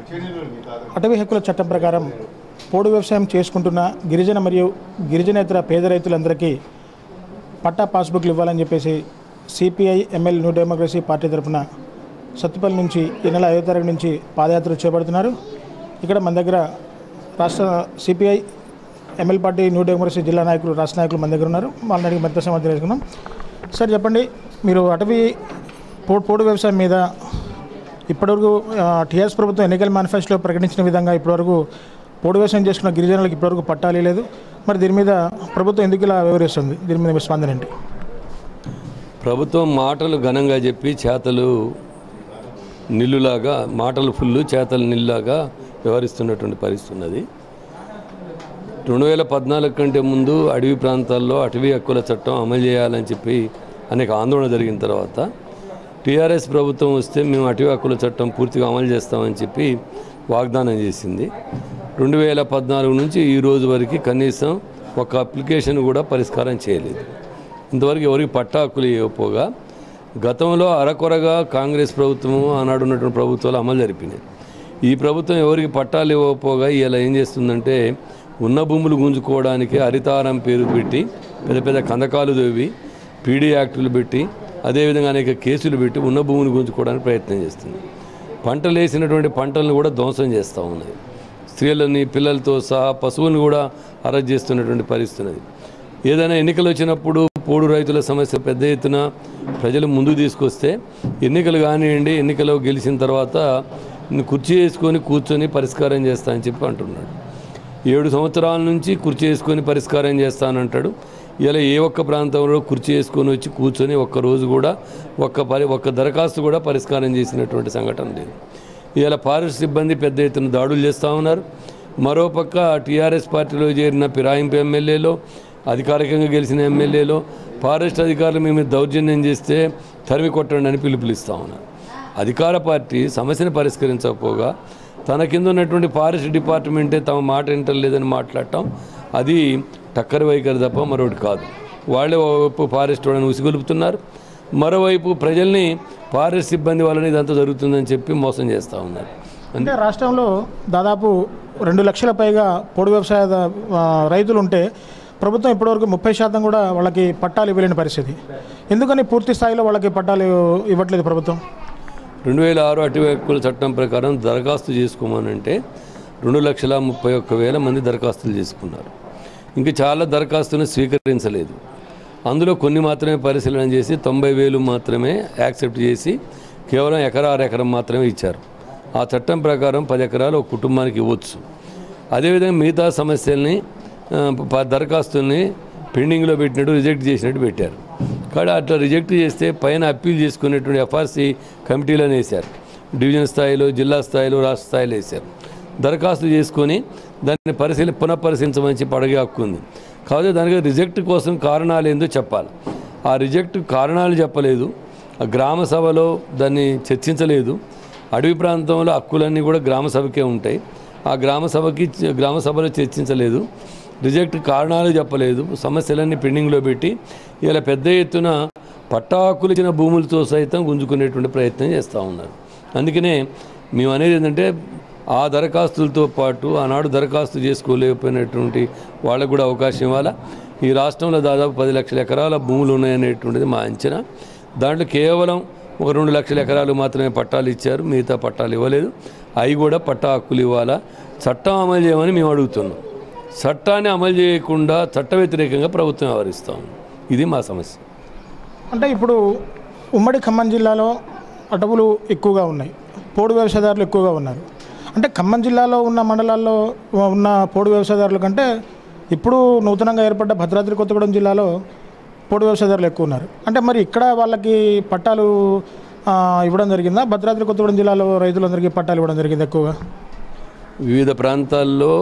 అటవీ హక్కుల చట్టం ప్రకారం పోడు వ్యవసాయం చేసుకుంటున్న గిరిజన మరియు గిరిజనేతర పేద రైతులందరికీ పట్టా పాస్బుక్లు ఇవ్వాలని చెప్పేసి CPI ML New Democracy party తరఫున సత్తుపల్లి నుంచి ఈ నెల ఐదో తారీఖు నుంచి పాదయాత్ర చేపడుతున్నారు ఇక్కడ మన దగ్గర రాష్ట్ర CPI ML party New Democracy జిల్లా నాయకులు రాష్ట్ర నాయకులు మన దగ్గర ఉన్నారు వాళ్ళని అడిగి మరింత సమాధానం తెలుసుకుందాం సార్ చెప్పండి మీరు అటవీ పో పోడు వ్యవసాయం మీద ఇప్పటివరకు టీఆర్ఎస్ ప్రభుత్వం ఎన్నికల మేనిఫెస్టోలో ప్రకటించిన విధంగా ఇప్పటివరకు పోడు వ్యవసాయం చేసుకున్న గిరిజనులకు ఇప్పటివరకు పట్టాలి లేదు మరి దీని మీద ప్రభుత్వం ఎందుకు ఇలా వివరిస్తుంది దీని మీద మీ స్పందన ఏంటి ప్రభుత్వం మాటలు ఘనంగా చెప్పి చేతలు నిల్లులాగా మాటలు ఫుల్లు చేతలు నిల్లాగా వ్యవహరిస్తున్నటువంటి పరిస్థితి ఉన్నది రెండు వేల పద్నాలుగు కంటే ముందు అడవి ప్రాంతాల్లో అటవీ హక్కుల చట్టం అమలు చేయాలని చెప్పి అనేక ఆందోళన జరిగిన తర్వాత టీఆర్ఎస్ ప్రభుత్వం వస్తే మేము అటవీ హక్కుల చట్టం పూర్తిగా అమలు చేస్తామని చెప్పి వాగ్దానం చేసింది రెండు వేల పద్నాలుగు నుంచి ఈ రోజు వరకు కనీసం ఒక అప్లికేషన్ కూడా పరిష్కారం చేయలేదు ఇంతవరకు ఎవరికి పట్టా హక్కులు ఇవ్వకపోగా గతంలో అరకొరగా కాంగ్రెస్ ప్రభుత్వము ఆనాడు ఉన్నటువంటి ప్రభుత్వాలు అమలు జరిపినాయి ఈ ప్రభుత్వం ఎవరికి పట్టాలు ఇవ్వకపోగా ఇలా ఏం చేస్తుందంటే ఉన్న భూములు గుంజుకోవడానికి హరితారం పేరు పెట్టి పెద్ద పెద్ద కందకాలు దొవ్వి పీడీ యాక్టులు పెట్టి అదేవిధంగా అనేక కేసులు పెట్టి ఉన్న భూములు గుంజుకోవడానికి ప్రయత్నం చేస్తుంది పంటలు వేసినటువంటి పంటలను కూడా ధ్వంసం చేస్తూ ఉన్నది స్త్రీలని పిల్లలతో సహా పశువులను కూడా అరెస్ట్ చేస్తున్నటువంటి పరిస్థితి ఉన్నది ఏదైనా ఎన్నికలు వచ్చినప్పుడు పోడు రైతుల సమస్య పెద్ద ఎత్తున ప్రజలు ముందు తీసుకొస్తే ఎన్నికలు కానివ్వండి ఎన్నికలో గెలిచిన తర్వాత కుర్చీ వేసుకొని కూర్చొని పరిష్కారం చేస్తా అని చెప్పి అంటున్నాడు ఏడు సంవత్సరాల నుంచి కుర్చీ వేసుకొని పరిష్కారం చేస్తానంటాడు ఇలా ఏ ఒక్క ప్రాంతంలో కుర్చీ వేసుకొని వచ్చి కూర్చొని ఒక్క రోజు కూడా ఒక్క పరి ఒక్క దరఖాస్తు కూడా పరిష్కారం చేసినటువంటి సంఘటన లేదు ఇవాళ ఫారెస్ట్ సిబ్బంది పెద్ద ఎత్తున దాడులు చేస్తూ ఉన్నారు మరోపక్క టీఆర్ఎస్ పార్టీలో చేరిన ఫిరాయింపు ఎమ్మెల్యేలో అధికారికంగా గెలిచిన ఎమ్మెల్యేలో ఫారెస్ట్ అధికారులు మేము దౌర్జన్యం చేస్తే తరిమి కొట్టండి అని పిలుపునిస్తూ ఉన్నారు అధికార పార్టీ సమస్యను పరిష్కరించకపోగా తన కింద ఉన్నటువంటి ఫారెస్ట్ డిపార్ట్మెంటే తమ మాట వింటలేదని మాట్లాడటం అది టక్కరి వైఖరి తప్ప మరొకటి కాదు వాళ్ళే ఓవైపు ఫారెస్ట్ వాళ్ళని ఉసిగొలుపుతున్నారు మరోవైపు ప్రజల్ని ఫారెస్ట్ సిబ్బంది వలన ఇదంతా జరుగుతుందని చెప్పి మోసం చేస్తూ ఉన్నారు అంటే రాష్ట్రంలో దాదాపు రెండు లక్షల పైగా పొడి వ్యవసాయ ఆ, రైతులు ఉంటే ప్రభుత్వం ఇప్పటివరకు ముప్పై శాతం కూడా వాళ్ళకి పట్టాలు ఇవ్వలేని పరిస్థితి ఎందుకని పూర్తి స్థాయిలో వాళ్ళకి పట్టాలు ఇవ్వట్లేదు ప్రభుత్వం రెండు వేల ఆరు అటవీ హక్కుల చట్టం ప్రకారం దరఖాస్తు చేసుకోమనంటే రెండు లక్షల ముప్పై ఒక్క వేల మంది దరఖాస్తులు చేసుకున్నారు ఇంకా చాలా దరఖాస్తులను స్వీకరించలేదు అందులో కొన్ని మాత్రమే పరిశీలన చేసి తొంభై వేలు మాత్రమే యాక్సెప్ట్ చేసి కేవలం ఎకరా అర ఎకరం మాత్రమే ఇచ్చారు ఆ చట్టం ప్రకారం పది ఎకరాలు ఒక కుటుంబానికి ఇవ్వచ్చు అదేవిధంగా మిగతా సమస్యల్ని ఆ, ప- దరఖాస్తుల్ని పెండింగ్లో పెట్టినట్టు రిజెక్ట్ చేసినట్టు పెట్టారు కానీ అట్లా రిజెక్ట్ చేస్తే పైన అప్పీల్ చేసుకునేటువంటి ఎఫ్ఆర్సీ కమిటీలను వేశారు డివిజన్ స్థాయిలో జిల్లా స్థాయిలో రాష్ట్ర స్థాయిలో వేశారు దరఖాస్తు చేసుకొని దాన్ని పరిశీలి పునఃపరిశీలించమని చెప్పి అడిగే హక్కు ఉంది కాకపోతే దానికి రిజెక్ట్ కోసం కారణాలు ఏందో చెప్పాలి ఆ రిజెక్ట్ కారణాలు చెప్పలేదు ఆ గ్రామ సభలో దాన్ని చర్చించలేదు అడవి ప్రాంతంలో హక్కులన్నీ కూడా గ్రామ సభకే ఉంటాయి ఆ గ్రామ సభకి గ్రామ సభలో చర్చించలేదు రిజెక్ట్ కారణాలు చెప్పలేదు సమస్యలన్నీ పెండింగ్లో పెట్టి ఇలా పెద్ద ఎత్తున పట్టా హక్కులు ఇచ్చిన భూములతో సైతం గుంజుకునేటువంటి ప్రయత్నం చేస్తూ ఉన్నారు అందుకనే మేము అనేది ఏంటంటే ఆ దరఖాస్తులతో పాటు ఆనాడు దరఖాస్తు చేసుకోలేకపోయినటువంటి వాళ్ళకు కూడా అవకాశం ఇవ్వాలా ఈ రాష్ట్రంలో దాదాపు పది లక్షల ఎకరాల భూములు ఉన్నాయనేటువంటిది మా అంచనా దాంట్లో కేవలం ఒక రెండు లక్షల ఎకరాలు మాత్రమే పట్టాలు ఇచ్చారు మిగతా పట్టాలు ఇవ్వలేదు అవి కూడా పట్టా హక్కులు ఇవ్వాలా చట్టం అమలు చేయమని మేము అడుగుతున్నాం చట్టాన్ని అమలు చేయకుండా చట్ట వ్యతిరేకంగా ప్రభుత్వం వ్యవహరిస్తాం ఇది మా సమస్య అంటే ఇప్పుడు ఉమ్మడి ఖమ్మం జిల్లాలో అటవులు ఎక్కువగా ఉన్నాయి పోడు వ్యవసాయదారులు ఎక్కువగా ఉన్నారు అంటే ఖమ్మం జిల్లాలో ఉన్న మండలాల్లో ఉన్న పోడు వ్యవసాయదారుల కంటే ఇప్పుడు నూతనంగా ఏర్పడ్డ భద్రాద్రి కొత్తగూడెం జిల్లాలో పోడు వ్యవసాయదారులు ఎక్కువ ఉన్నారు అంటే మరి ఇక్కడ వాళ్ళకి పట్టాలు ఆ, ఇవ్వడం జరిగిందా భద్రాద్రి కొత్తగూడెం జిల్లాలో రైతులందరికీ పట్టాలు ఇవ్వడం జరిగింది ఎక్కువగా వివిధ ప్రాంతాల్లో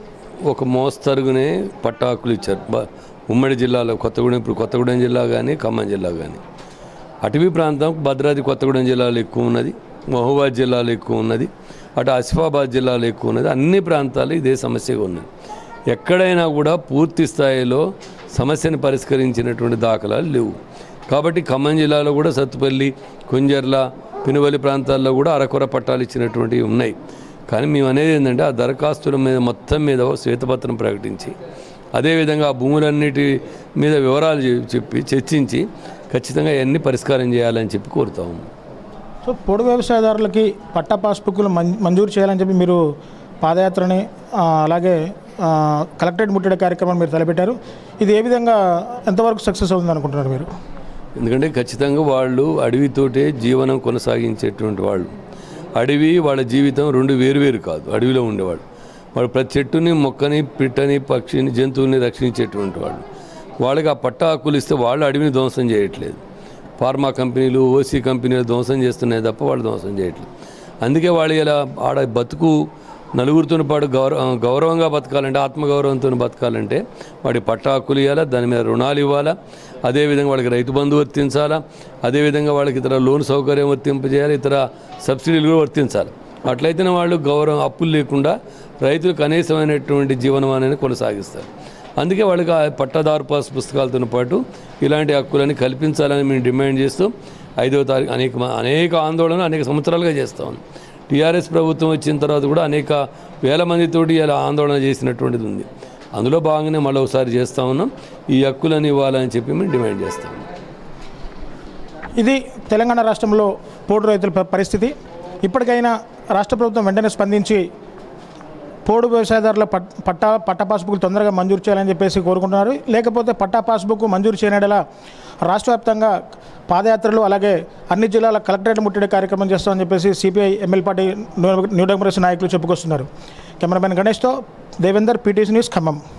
ఒక మోస్తరుగునే పట్టా హక్కులు ఇచ్చారు బ- ఉమ్మడి జిల్లాలో కొత్తగూడెం ఇప్పుడు కొత్తగూడెం జిల్లా కానీ ఖమ్మం జిల్లా కానీ అటవీ ప్రాంతం భద్రాద్రి కొత్తగూడెం జిల్లాలో ఎక్కువ ఉన్నది మహబూబాద్ జిల్లాలో ఎక్కువ ఉన్నది అటు ఆసిఫాబాద్ జిల్లాలో ఎక్కువ ఉన్నది అన్ని ప్రాంతాలు ఇదే సమస్యగా ఉన్నది ఎక్కడైనా కూడా పూర్తి స్థాయిలో సమస్యను పరిష్కరించినటువంటి దాఖలాలు లేవు కాబట్టి ఖమ్మం జిల్లాలో కూడా సత్తుపల్లి కుంజర్ల పినువలి ప్రాంతాల్లో కూడా అరకొర పట్టాలు ఇచ్చినటువంటివి ఉన్నాయి కానీ మేము అనేది ఏంటంటే ఆ దరఖాస్తుల మీద మొత్తం మీద ఓ శ్వేతపత్రం ప్రకటించి అదేవిధంగా ఆ భూములన్నిటి మీద వివరాలు చె- చెప్పి చర్చించి ఖచ్చితంగా అవన్నీ పరిష్కారం చేయాలని చెప్పి కోరుతాము సో పొడు వ్యవసాయదారులకి పట్టా పాస్బుక్లు మం- మంజూరు చేయాలని చెప్పి మీరు పాదయాత్రని ఆ, అలాగే ఆ, కలెక్టరేట్ ముట్టడి కార్యక్రమం మీరు తలపెట్టారు ఇది ఏ విధంగా ఎంతవరకు సక్సెస్ అవుతుంది అనుకుంటున్నారు మీరు ఎందుకంటే ఖచ్చితంగా వాళ్ళు అడవితోటే జీవనం కొనసాగించేటువంటి వాళ్ళు అడవి వాళ్ళ జీవితం రెండు వేరువేరు కాదు అడవిలో ఉండేవాడు వాడు ప్రతి చెట్టుని మొక్కని పిట్టని పక్షిని జంతువుల్ని రక్షించేటువంటి వాళ్ళు వాళ్ళకి ఆ పట్ట హక్కులు ఇస్తే వాళ్ళు అడవిని ధ్వంసం చేయట్లేదు ఫార్మా కంపెనీలు ఓసీ కంపెనీలు ధ్వంసం చేస్తున్నాయి తప్ప వాళ్ళు ధ్వంసం చేయట్లేదు అందుకే వాళ్ళు ఇలా ఆడ బతుకు నలుగురితో పాటు గౌరవ గౌరవంగా బతకాలంటే ఆత్మగౌరవంతో బతకాలంటే వాడి పట్ట హక్కులు ఇవ్వాలా దాని మీద రుణాలు ఇవ్వాలా అదేవిధంగా వాళ్ళకి రైతు బంధు వర్తించాలా అదేవిధంగా వాళ్ళకి ఇతర లోన్ సౌకర్యం వర్తింపజేయాలి ఇతర సబ్సిడీలు కూడా వర్తించాలి అట్లయితేనే వాళ్ళు గౌరవం అప్పులు లేకుండా రైతులు కనీసమైనటువంటి జీవనమానాన్ని కొనసాగిస్తారు అందుకే వాళ్ళకి ఆ పట్టాదారు పాస్ పుస్తకాలతో పాటు ఇలాంటి హక్కులని కల్పించాలని మేము డిమాండ్ చేస్తూ ఐదవ తారీఖు అనేక మ- అనేక ఆందోళనలు అనేక సంవత్సరాలుగా చేస్తా ఉన్నాం టీఆర్ఎస్ ప్రభుత్వం వచ్చిన తర్వాత కూడా అనేక వేల మందితోటి ఇలా ఆందోళన చేసినటువంటిది ఉంది అందులో భాగంగానే మళ్ళీ ఒకసారి చేస్తూ ఉన్నాం ఈ హక్కులను ఇవ్వాలని చెప్పి మేము డిమాండ్ చేస్తాం ఇది తెలంగాణ రాష్ట్రంలో పోడు రైతుల ప- పరిస్థితి ఇప్పటికైనా రాష్ట్ర ప్రభుత్వం వెంటనే స్పందించి పోడు వ్యవసాయదారుల పట్ పట్టా పట్టా పాస్బుక్ తొందరగా మంజూరు చేయాలని చెప్పేసి కోరుకుంటున్నారు లేకపోతే పట్టా పాస్బుక్ మంజూరు చేయనడలా రాష్ట్ర వ్యాప్తంగా పాదయాత్రలు అలాగే అన్ని జిల్లాల కలెక్టరేట్ ముట్టడి కార్యక్రమం చేస్తామని చెప్పేసి CPI MLA party New New Democracy నాయకులు చెప్పుకొస్తున్నారు కెమెరామెన్ గణేష్తో దేవేందర్ పీటీసీ న్యూస్ ఖమ్మం